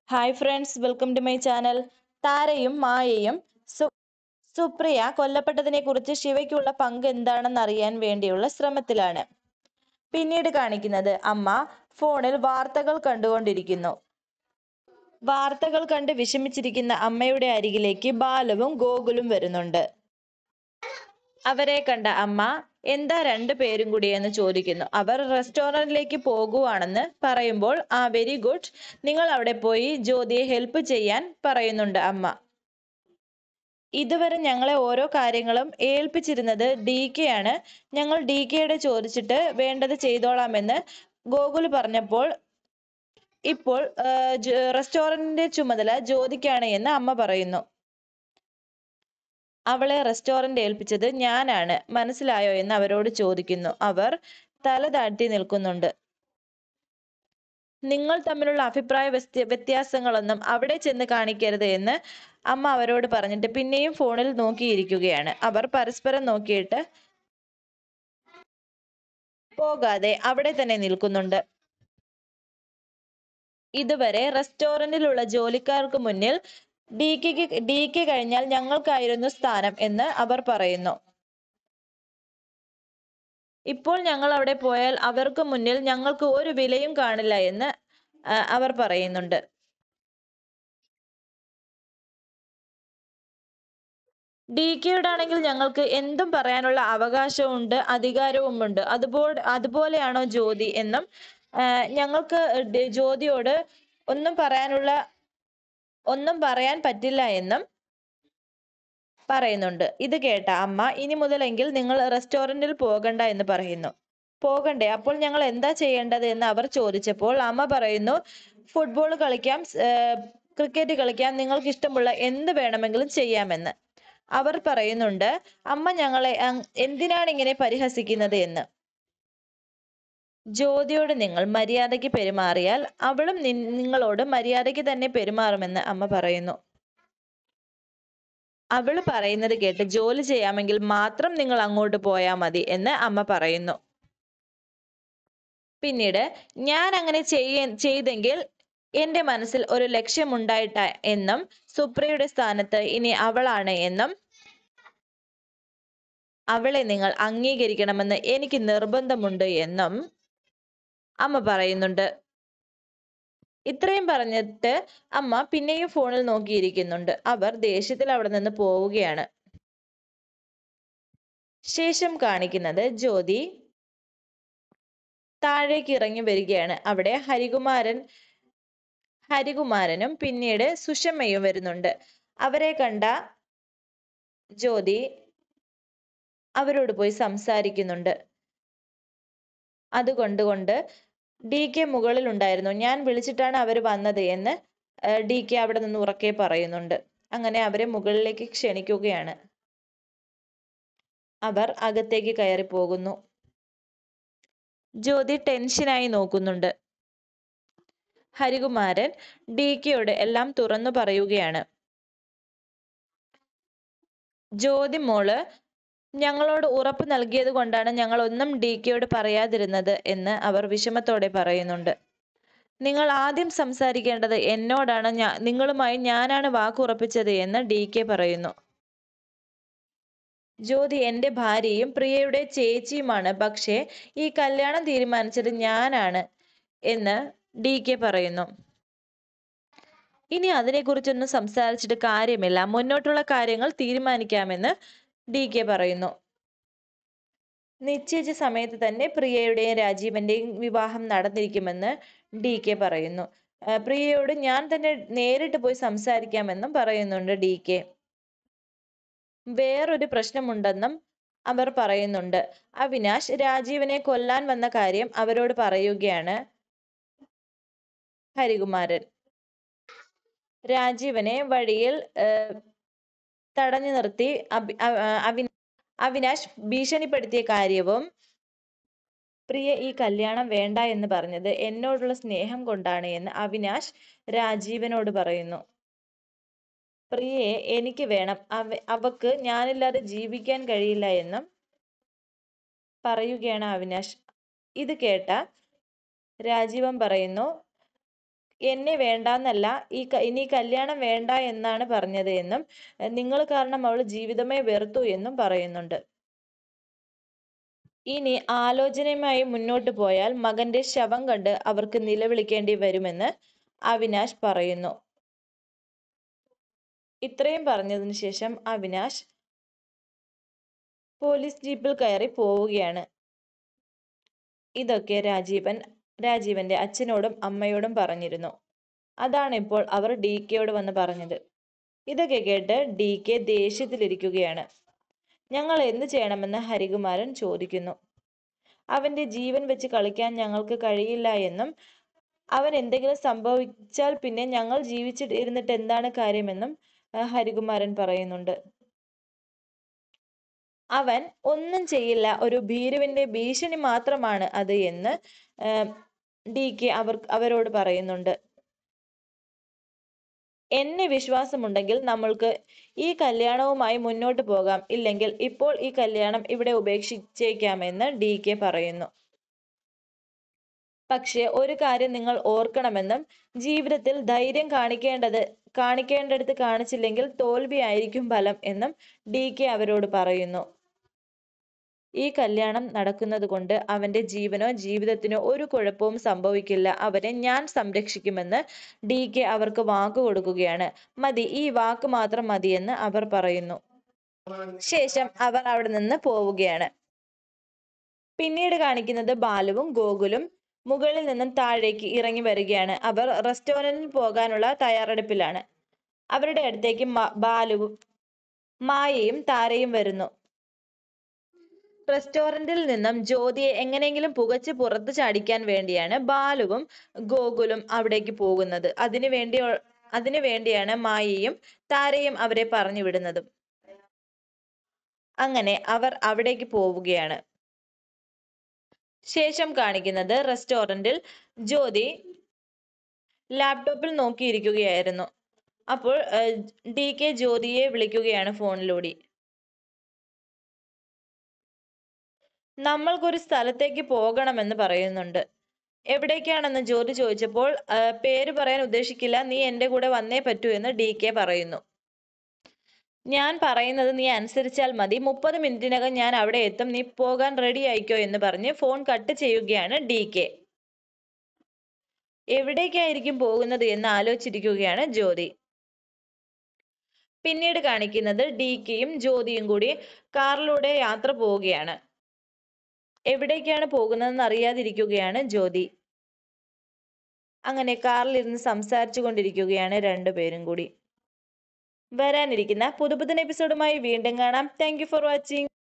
hi friends welcome to my channel താരയും മായയും സു സുപ്രിയ കൊല്ലപ്പെട്ടതിനെക്കുറിച്ച് ശിവയ്ക്കുള്ള പങ്ക് എന്താണെന്ന് അറിയാൻ വേണ്ടിയുള്ള ശ്രമത്തിലാണ് പിന്നീട് കാണിക്കുന്നത് അമ്മ ഫോണിൽ വാർത്തകൾ കണ്ടുകൊണ്ടിരിക്കുന്നു വാർത്തകൾ കണ്ട് വിഷമിച്ചിരിക്കുന്ന അമ്മയുടെ അരികിലേക്ക് ബാലുവും ഗോകുലും വരുന്നുണ്ട് അവരെ കണ്ട അമ്മ എന്താ രണ്ടു പേരും കൂടി എന്ന് ചോദിക്കുന്നു അവർ റെസ്റ്റോറന്റിലേക്ക് പോകുവാണെന്ന് പറയുമ്പോൾ ആ വെരി ഗുഡ് നിങ്ങൾ അവിടെ പോയി ജ്യോതിയെ ഹെൽപ്പ് ചെയ്യാൻ പറയുന്നുണ്ട് അമ്മ ഇതുവരെ ഞങ്ങളെ ഓരോ കാര്യങ്ങളും ഏൽപ്പിച്ചിരുന്നത് ഡി കെ ആണ് ഞങ്ങൾ ഡി കെയുടെ ചോദിച്ചിട്ട് വേണ്ടത് ചെയ്തോളാമെന്ന് ഗോകുൽ പറഞ്ഞപ്പോൾ ഇപ്പോൾ റെസ്റ്റോറന്റിന്റെ ചുമതല ജ്യോതിക്കാണ് എന്ന് അമ്മ പറയുന്നു അവളെ റെസ്റ്റോറന്റ് ഏൽപ്പിച്ചത് ഞാനാണ് മനസ്സിലായോ എന്ന് അവരോട് ചോദിക്കുന്നു അവർ തല താഴ്ത്തി നിൽക്കുന്നുണ്ട് നിങ്ങൾ തമ്മിലുള്ള അഭിപ്രായ വ്യത്യ വ്യത്യാസങ്ങളൊന്നും അവിടെ ചെന്ന് കാണിക്കരുത് എന്ന് അമ്മ അവരോട് പറഞ്ഞിട്ട് പിന്നെയും ഫോണിൽ നോക്കിയിരിക്കുകയാണ് അവർ പരസ്പരം നോക്കിയിട്ട് പോകാതെ അവിടെ തന്നെ നിൽക്കുന്നുണ്ട് ഇതുവരെ റെസ്റ്റോറന്റിലുള്ള ജോലിക്കാർക്ക് മുന്നിൽ ഡി കെക്ക് ഡി കെ കഴിഞ്ഞാൽ ഞങ്ങൾക്കായിരുന്നു സ്ഥാനം എന്ന് അവർ പറയുന്നു ഇപ്പോൾ ഞങ്ങൾ അവിടെ പോയാൽ അവർക്ക് മുന്നിൽ ഞങ്ങൾക്ക് ഒരു വിലയും കാണില്ല എന്ന് അവർ പറയുന്നുണ്ട് ഡി കെയുടെ ആണെങ്കിൽ ഞങ്ങൾക്ക് എന്തും പറയാനുള്ള അവകാശമുണ്ട് അധികാരവുമുണ്ട് അതുപോലെ അതുപോലെയാണോ ജ്യോതി എന്നും ഞങ്ങൾക്ക് ജ്യോതിയോട് ഒന്നും പറയാനുള്ള ഒന്നും പറയാൻ പറ്റില്ല എന്നും പറയുന്നുണ്ട് ഇത് കേട്ട അമ്മ ഇനി മുതലെങ്കിൽ നിങ്ങൾ റെസ്റ്റോറന്റിൽ പോകണ്ട എന്ന് പറയുന്നു പോകണ്ടേ അപ്പോൾ ഞങ്ങൾ എന്താ ചെയ്യേണ്ടത് എന്ന് അവർ ചോദിച്ചപ്പോൾ അമ്മ പറയുന്നു ഫുട്ബോൾ കളിക്കാം ക്രിക്കറ്റ് കളിക്കാം നിങ്ങൾക്ക് ഇഷ്ടമുള്ള എന്ത് വേണമെങ്കിലും ചെയ്യാമെന്ന് അവർ പറയുന്നുണ്ട് അമ്മ ഞങ്ങളെ എന്തിനാണ് ഇങ്ങനെ പരിഹസിക്കുന്നത് എന്ന് ജ്യോതിയോട് നിങ്ങൾ മര്യാദയ്ക്ക് പെരുമാറിയാൽ അവളും നിങ്ങളോട് മര്യാദയ്ക്ക് തന്നെ പെരുമാറുമെന്ന് അമ്മ പറയുന്നു അവൾ പറയുന്നത് കേട്ട് ജോലി ചെയ്യാമെങ്കിൽ മാത്രം നിങ്ങൾ അങ്ങോട്ട് പോയാൽ മതി എന്ന് അമ്മ പറയുന്നു പിന്നീട് ഞാൻ അങ്ങനെ ചെയ്യ ചെയ്തെങ്കിൽ എൻ്റെ മനസ്സിൽ ഒരു ലക്ഷ്യമുണ്ടായിട്ട എന്നും സുപ്രിയയുടെ സ്ഥാനത്ത് ഇനി അവളാണ് എന്നും അവളെ നിങ്ങൾ അംഗീകരിക്കണമെന്ന് എനിക്ക് നിർബന്ധമുണ്ട് എന്നും അമ്മ പറയുന്നുണ്ട് ഇത്രയും പറഞ്ഞിട്ട് അമ്മ പിന്നെയും ഫോണിൽ നോക്കിയിരിക്കുന്നുണ്ട് അവർ ദേഷ്യത്തിൽ അവിടെ നിന്ന് പോവുകയാണ് ശേഷം കാണിക്കുന്നത് ജ്യോതി താഴേക്ക് ഇറങ്ങി വരികയാണ് അവിടെ ഹരികുമാരൻ ഹരികുമാരനും പിന്നീട് സുഷമ്മയും വരുന്നുണ്ട് അവരെ കണ്ട ജ്യോതി അവരോട് പോയി സംസാരിക്കുന്നുണ്ട് അതുകൊണ്ടുകൊണ്ട് ഡി കെ മുകളിൽ ഉണ്ടായിരുന്നു ഞാൻ വിളിച്ചിട്ടാണ് അവർ വന്നത് എന്ന് ഡി കെ അവിടെ നിന്ന് ഉറക്കെ പറയുന്നുണ്ട് അങ്ങനെ അവരെ മുകളിലേക്ക് ക്ഷണിക്കുകയാണ് അവർ അകത്തേക്ക് കയറി പോകുന്നു ജ്യോതി ടെൻഷനായി നോക്കുന്നുണ്ട് ഹരികുമാരൻ ഡി കെയോട് എല്ലാം തുറന്നു പറയുകയാണ് ജ്യോതി മോള് ഞങ്ങളോട് ഉറപ്പ് നൽകിയത് കൊണ്ടാണ് ഞങ്ങൾ ഒന്നും ഡി കെയോട് പറയാതിരുന്നത് എന്ന് അവർ വിഷമത്തോടെ പറയുന്നുണ്ട് നിങ്ങൾ ആദ്യം സംസാരിക്കേണ്ടത് എന്നോടാണ് ഞാ നിങ്ങളുമായി ഞാനാണ് വാക്കുറപ്പിച്ചത് എന്ന് ഡി കെ പറയുന്നു ജ്യോതി എൻ്റെ ഭാര്യയും പ്രിയയുടെ ചേച്ചിയുമാണ് പക്ഷേ ഈ കല്യാണം തീരുമാനിച്ചത് ഞാനാണ് എന്ന് ഡി കെ പറയുന്നു ഇനി അതിനെക്കുറിച്ചൊന്നും സംസാരിച്ചിട്ട് കാര്യമില്ല മുന്നോട്ടുള്ള കാര്യങ്ങൾ തീരുമാനിക്കാമെന്ന് ഡി കെ പറയുന്നു നിശ്ചയിച്ച സമയത്ത് തന്നെ പ്രിയയുടെയും രാജീവന്റെയും വിവാഹം നടന്നിരിക്കുമെന്ന് ഡി കെ പറയുന്നു പ്രിയയോട് ഞാൻ തന്നെ നേരിട്ട് പോയി സംസാരിക്കാമെന്നും പറയുന്നുണ്ട് ഡി കെ വേറൊരു പ്രശ്നമുണ്ടെന്നും അവർ പറയുന്നുണ്ട് അവിനാശ് രാജീവനെ കൊല്ലാൻ വന്ന കാര്യം അവരോട് പറയുകയാണ് ഹരികുമാരൻ രാജീവനെ വഴിയിൽ തടഞ്ഞു നിർത്തി അഭി അവി അവിനാശ് ഭീഷണിപ്പെടുത്തിയ കാര്യവും പ്രിയ ഈ കല്യാണം വേണ്ട എന്ന് പറഞ്ഞത് എന്നോടുള്ള സ്നേഹം കൊണ്ടാണ് എന്ന് അവിനാശ് രാജീവനോട് പറയുന്നു പ്രിയയെ എനിക്ക് വേണം അവ അവക്ക് ഞാനില്ലാതെ ജീവിക്കാൻ കഴിയില്ല എന്നും പറയുകയാണ് അവിനാശ് ഇത് കേട്ട രാജീവൻ പറയുന്നു എന്നെ വേണ്ടാന്നല്ല ഈ ക- ഇനി കല്യാണം വേണ്ട എന്നാണ് പറഞ്ഞത് എന്നും നിങ്ങൾ കാരണം അവൾ ജീവിതമേ വെറുത്തു എന്നും പറയുന്നുണ്ട് ഇനി ആലോചനയുമായി മുന്നോട്ട് പോയാൽ മകന്റെ ശവം കണ്ട് അവർക്ക് നിലവിളിക്കേണ്ടി വരുമെന്ന് അവിനാശ് പറയുന്നു ഇത്രയും പറഞ്ഞതിന് ശേഷം അവിനാശ് പോലീസ് ജീപ്പിൽ കയറി പോവുകയാണ് ഇതൊക്കെ രാജീവൻ രാജീവന്റെ അച്ഛനോടും അമ്മയോടും പറഞ്ഞിരുന്നു അതാണ് ഇപ്പോൾ അവർ ഡി കെയോട് വന്ന് പറഞ്ഞത് ഇതൊക്കെ കേട്ട് ഡി കെ ദേഷ്യത്തിലിരിക്കുകയാണ് ഞങ്ങൾ എന്ത് ചെയ്യണമെന്ന് ഹരികുമാരൻ ചോദിക്കുന്നു അവന്റെ ജീവൻ വെച്ച് കളിക്കാൻ ഞങ്ങൾക്ക് കഴിയില്ല എന്നും അവൻ എന്തെങ്കിലും സംഭവിച്ചാൽ പിന്നെ ഞങ്ങൾ ജീവിച്ചിട്ട് ഇരുന്നിട്ട് എന്താണ് കാര്യമെന്നും ആ, ഹരികുമാരൻ പറയുന്നുണ്ട് അവൻ ഒന്നും ചെയ്യില്ല ഒരു ഭീരുവിന്റെ ഭീഷണി മാത്രമാണ് അത് എന്ന് ഡി കെ അവർ അവരോട് പറയുന്നുണ്ട് എന്നെ വിശ്വാസമുണ്ടെങ്കിൽ നമ്മൾക്ക് ഈ കല്യാണവുമായി മുന്നോട്ട് പോകാം ഇല്ലെങ്കിൽ ഇപ്പോൾ ഈ കല്യാണം ഇവിടെ ഉപേക്ഷിച്ചേക്കാമെന്ന് ഡി കെ പറയുന്നു പക്ഷേ ഒരു കാര്യം നിങ്ങൾ ഓർക്കണമെന്നും ജീവിതത്തിൽ ധൈര്യം കാണിക്കേണ്ടത് കാണിക്കേണ്ടടുത്ത് കാണിച്ചില്ലെങ്കിൽ തോൽവിയായിരിക്കും ഫലം എന്നും ഡി കെ അവരോട് പറയുന്നു ഈ കല്യാണം നടക്കുന്നത് കൊണ്ട് അവന്റെ ജീവനോ ജീവിതത്തിനോ ഒരു കുഴപ്പവും സംഭവിക്കില്ല അവനെ ഞാൻ സംരക്ഷിക്കുമെന്ന് ഡി കെ അവർക്ക് വാക്ക് കൊടുക്കുകയാണ് മതി ഈ വാക്ക് മാത്രം മതിയെന്ന് അവർ പറയുന്നു ശേഷം അവർ അവിടെ നിന്ന് പോവുകയാണ് പിന്നീട് കാണിക്കുന്നത് ബാലുവും ഗോകുലും മുകളിൽ നിന്നും താഴേക്ക് ഇറങ്ങി വരികയാണ് അവർ റെസ്റ്റോറന്റിൽ പോകാനുള്ള തയ്യാറെടുപ്പിലാണ് അവരുടെ അടുത്തേക്ക് മ- ബാലുവും മായയും താരയും വരുന്നു റെസ്റ്റോറന്റിൽ നിന്നും ജ്യോതിയെ എങ്ങനെയെങ്കിലും പുകച്ച് പുറത്ത് ചാടിക്കാൻ വേണ്ടിയാണ് ബാലുവും ഗോകുലും അവിടേക്ക് പോകുന്നത് അതിനു വേണ്ടി അതിനു വേണ്ടിയാണ് മായയും താരയും അവരെ പറഞ്ഞു വിടുന്നതും അങ്ങനെ അവർ അവിടേക്ക് പോവുകയാണ് ശേഷം കാണിക്കുന്നത് റെസ്റ്റോറന്റിൽ ജ്യോതി ലാപ്ടോപ്പിൽ നോക്കിയിരിക്കുകയായിരുന്നു അപ്പോൾ ഡി കെ ജ്യോതിയെ വിളിക്കുകയാണ് ഫോണിലൂടെ നമ്മൾക്കൊരു സ്ഥലത്തേക്ക് പോകണമെന്ന് പറയുന്നുണ്ട് എവിടേക്കാണെന്ന് ജ്യോതി ചോദിച്ചപ്പോൾ ആ, പേര് പറയാൻ ഉദ്ദേശിക്കില്ല നീ എൻ്റെ കൂടെ വന്നേ പറ്റൂ എന്ന് ഡി കെ പറയുന്നു ഞാൻ പറയുന്നത് നീ അനുസരിച്ചാൽ മതി മുപ്പത് മിനിറ്റിനകം ഞാൻ അവിടെ എത്തും നീ പോകാൻ റെഡി ആയിക്കോ എന്ന് പറഞ്ഞ് ഫോൺ കട്ട് ചെയ്യുകയാണ് ഡി കെ എവിടേക്കായിരിക്കും പോകുന്നത് എന്ന് ആലോചിച്ചിരിക്കുകയാണ് ജ്യോതി പിന്നീട് കാണിക്കുന്നത് ഡി കെയും ജ്യോതിയും കൂടി കാറിലൂടെ യാത്ര പോവുകയാണ് എവിടേക്കാണ് പോകുന്നതെന്ന് അറിയാതിരിക്കുകയാണ് ജ്യോതി അങ്ങനെ കാറിലിരുന്ന് സംസാരിച്ചു കൊണ്ടിരിക്കുകയാണ് രണ്ടുപേരും കൂടി വരാനിരിക്കുന്ന പുതുപുത്തൻ എപ്പിസോഡുമായി വീണ്ടും കാണാം താങ്ക് യു ഫോർ വാച്ചിങ്